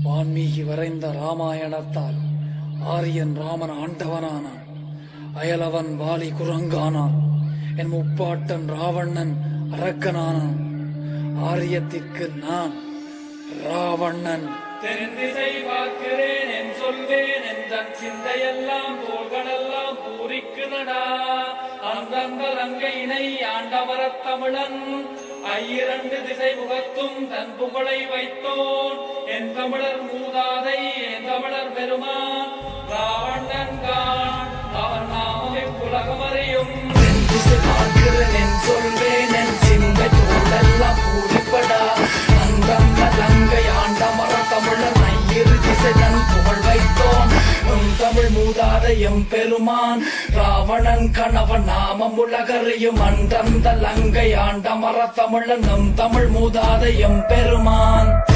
வான்மீகி வரைந்த ராமாயணத்தால் ஆரியன் ராமன் ஆண்டவனானான் அயலவன் வாலி குரங்கானான் என் முப்பாட்டன் ராவணன் அரக்கனானான் ஆரியத்திற்கு நான் ராவணன் தென் திசை பார்க்கிறேன் என் சொல்வேன் என் தன் சிந்தையெல்லாம் தோள்களெல்லாம் பூரிக்கு நடா அந்தந்த லங்கையினை ஆண்டவரத் தமிழன் ஐயிரண்டு திசை முகத்தும் தன் புகழை வைத்தோன் என் தமிழர் மூதாதை என் தமிழர் பெருமான் ராவணன் கான் அவன் நாமமே உலகம் அறியும் திசை பார்க்கிறேன் என் சொல்வேன் என் சிந்தை தோளெல்லாம் பூரிப்படா அந்தம் லங்கை ஆண்டமர தமிழன் ஐயிரு திசை தன் புகழ் வைத்தோன் உம் தமிழ் மூதாத எம் பெருமான் ராவணன் கணவன் நாமம் உலகறியும் அந்தந்த லங்கை ஆண்டமர தமிழன் நம் தமிழ் மூதாத எம் பெருமான்